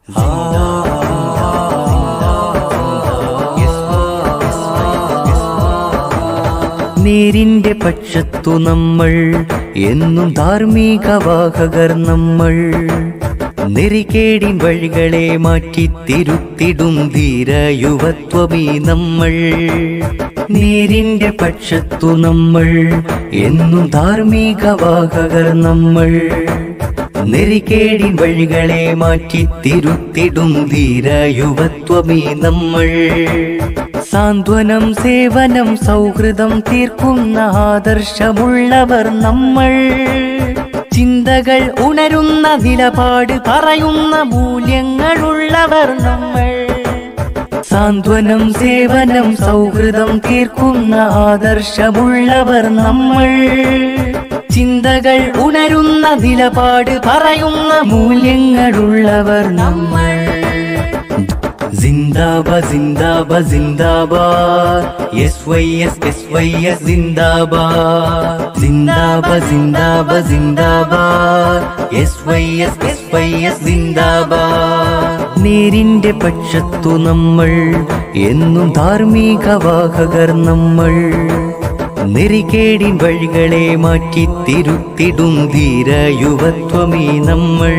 നേരിന്റെ പക്ഷത്തു നമ്മൾ എന്നും ധാർമ്മിക വാഹകർ നമ്മൾ നെറികേടിൻ വഴികളെ മാറ്റി തിരുത്തിടും ധീര യുവത്വമീ നമ്മൾ നേരിന്റെ പക്ഷത്തു നമ്മൾ എന്നും ധാർമ്മിക വാഹകർ നമ്മൾ നെറികേടിൻ വഴികളെ മാറ്റി തിരുത്തിടും ധീര യുവത്വമീ നമ്മൾ സാന്ത്വനം സേവനം സൗഹൃദം തീർക്കുന്ന ആദർശമുള്ളവർ നമ്മൾ ചിന്തകൾ ഉണരുന്ന നിലപാട് പറയുന്ന മൂല്യങ്ങളുള്ളവർ നമ്മൾ സാന്ത്വനം സേവനം സൗഹൃദം തീർക്കുന്ന ആദർശമുള്ളവർ നമ്മൾ ചിന്തകൾ ഉണരുന്ന നിലപാട് പറയുന്ന മൂല്യങ്ങളുള്ളവർ നമ്മൾ സിന്ദാബ സിന്ദാബ സിന്ദാബാദ് S Y S S Y S സിന്ദാബാദ് സിന്ദാബ സിന്ദാബ സിന്ദാബാദ് S Y S S Y S സിന്ദാബാദ് നേരിന്റെ പക്ഷത്തു നമ്മൾ എന്നും ധാർമ്മിക വാഹകർ നമ്മൾ നെറികേടിൻ വഴികളെ മാറ്റി തിരുത്തിടും ധീര യുവത്വമീ നമ്മൾ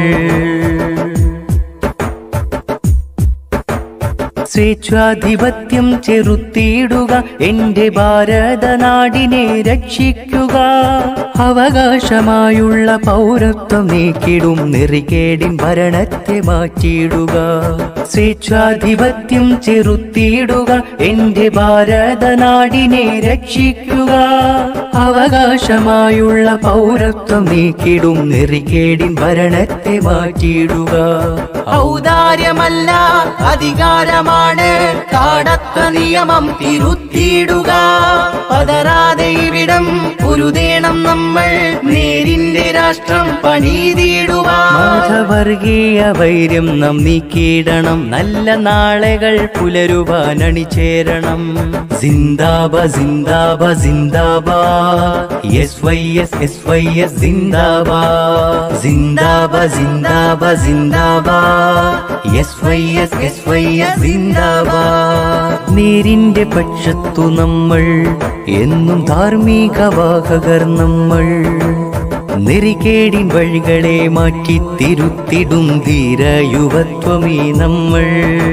സ്വേച്ഛാധിപത്യം ചെറുത്തിയിടുക എന്റെ ഭാരതനാടിനെ രക്ഷിക്കുക അവകാശമായുള്ള പൗരത്വം നീക്കിടും നെറികേടിൻ ഭരണത്തെ മാറ്റിയിടുക സ്വേച്ഛാധിപത്യം ചെറുത്തിയിടുക എന്റെ ഭാരതനാടിനെ രക്ഷിക്കുക അവകാശമായുള്ള പൗരത്വം നീക്കിടും നെറികേടിൻ ഭരണത്തെ മാറ്റിയിടുക ഔദാര്യമല്ല അധികാരമാണ് കാടത്ത നിയമം തിരുത്തിയിടുക പതരാതെ ഇവിടം ഉരുതേണം നമ്മൾ നേരിന്റെ രാഷ്ട്രം പണീതിയിടുക വർഗീയ വൈര്യം നാം നീക്കിയിടണം നല്ല നാളെകൾ പുലരുവാൻ അണിചേരണം സിന്ദാബ സിന്ദാബ സിന്ദാബാ S Y S S Y S സിന്ദാബാ സിന്ദാബ സിന്ദാബ സിന്ദാബാ S Y S S Y S സിന്ദാബാ നേരിന്റെ പക്ഷത്തു നമ്മൾ എന്നും ധാർമ്മിക വാഹകർ നമ്മൾ നെറികേടിൻ വഴികളെ മാറ്റി തിരുത്തിടും ധീര യുവത്വമീ നമ്മൾ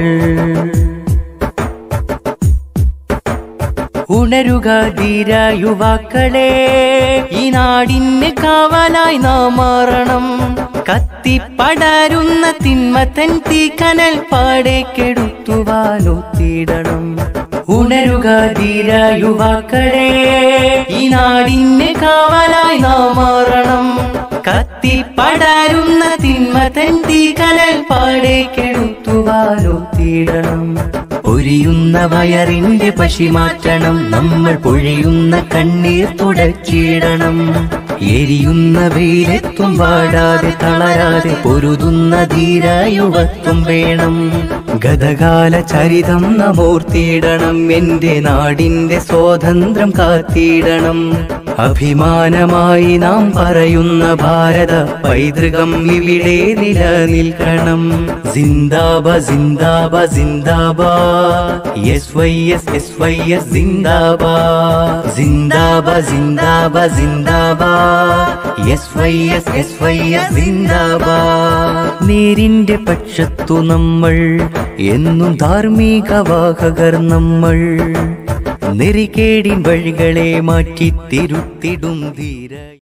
ഉണരുക ധീര യുവാക്കളെ ഈ നാടിന് കാവലായി നാം മാറണം കത്തിപ്പടരുന്ന തിന്മത്തൻ തീക്കനൽ പാടെ കെടുത്തുവാനൊത്തിടണം ഉണരുക ധീര യുവാക്കളെ ഈ നാടിന് കാവലായി നാം മാറണം കത്തിപ്പടരുന്ന തിന്മത്തൻ തീക്കനൽ പാടെ കെടുത്തുവാനൊത്തിടണം പൊരിയുന്ന വയറിന്റെ പശി മാറ്റണം നമ്മൾ പൊഴിയുന്ന കണ്ണീർ തുടച്ചിടണം എരിയുന്ന വെയിലെത്തും വാടാതെ തളരാതെ പൊരുതുന്ന ധീര യുവത്വം വേണം ഗതകാല ചരിതം നമോർത്തിയിടണം എന്റെ നാടിന്റെ സ്വാതന്ത്ര്യം കാത്തിടണം അഭിമാനമായി നാം പറയുന്ന ഭാരത പൈതൃകം ഇവിടെ നിലനിൽക്കണം സിന്ദാബ സിന്ദാബ സിന്ദാബാ S Y S S Y S സിന്ദാബാ സിന്ദാബ സിന്ദാബ സിന്ദാബാ S Y S S Y S സിന്ദാബാ നേരിന്റെ പക്ഷത്തു നമ്മൾ എന്നും ധാർമ്മിക വാഹകർ നമ്മൾ നെറികേടിൻ വഴികളെ മാറ്റി തിരുത്തിടും ധീര